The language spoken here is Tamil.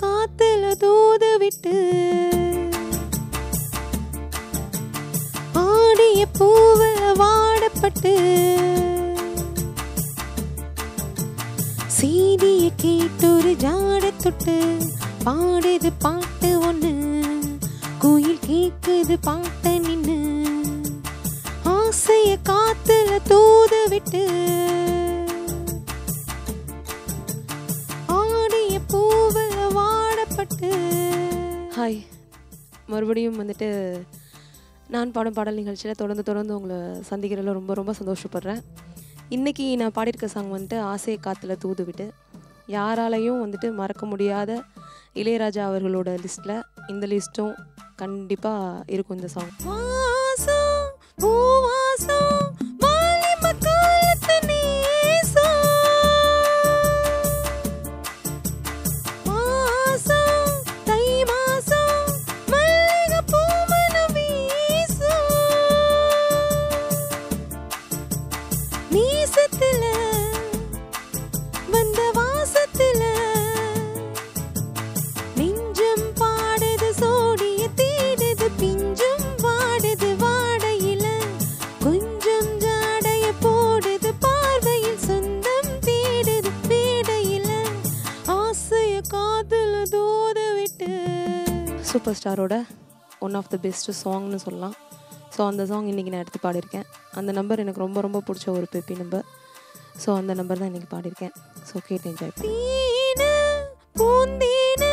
காத்துல தூது விட்டு ஆடிய பூவ வாடப்பட்டு செய்திய கேட்டொரு ஜாட தொட்டு பாடுது பாட்டு ஒண்ணு குயில் கேக்குது பாட்ட நின்னு ஆசைய காத்துல தூது விட்டு ஆடிய பூவல வாடப்பட்டு ஹாய் மறுபடியும் வந்துட்டு நான் பாடும் பாடல் நிகழ்ச்சியில் தொடர்ந்து தொடர்ந்து உங்களை சந்திக்கிறதுல ரொம்ப ரொம்ப சந்தோஷப்படுறேன் இன்றைக்கி நான் பாடியிருக்க சாங் வந்துட்டு ஆசை காற்றுல தூது விட்டு யாராலையும் வந்துட்டு மறக்க முடியாத இளையராஜா அவர்களோட லிஸ்ட்டில் இந்த லிஸ்ட்டும் கண்டிப்பாக இருக்கும் இந்த சாங் வாசம் பூவாசம் வாலிப காலத்து நேசம் மாசம் தை மாசம் மல்லிகை பூமணம் வீசும் நீசத்துல வந்த வாசத்துல நெஞ்சம் பாடுது சோடிய தேடுது பிஞ்சும் வாடுது வாடையில கொஞ்சம் ஜாடைய போடுது பார்வையில் சொந்தம் தேடுது பேடையில ஆசைய காதுல தூத விட்டு சூப்பர் ஸ்டாரோட ஒன் ஆஃப் த பெஸ்ட் சாங்னு சொல்லலாம் ஸோ அந்த சாங் இன்றைக்கி நான் எடுத்து பாடியிருக்கேன் அந்த நம்பர் எனக்கு ரொம்ப ரொம்ப பிடிச்ச ஒரு பெப்பி நம்பர் ஸோ அந்த நம்பர் தான் இன்றைக்கி பாடியிருக்கேன் ஸோ கேட்டு என்ஜாய் பூந்தேன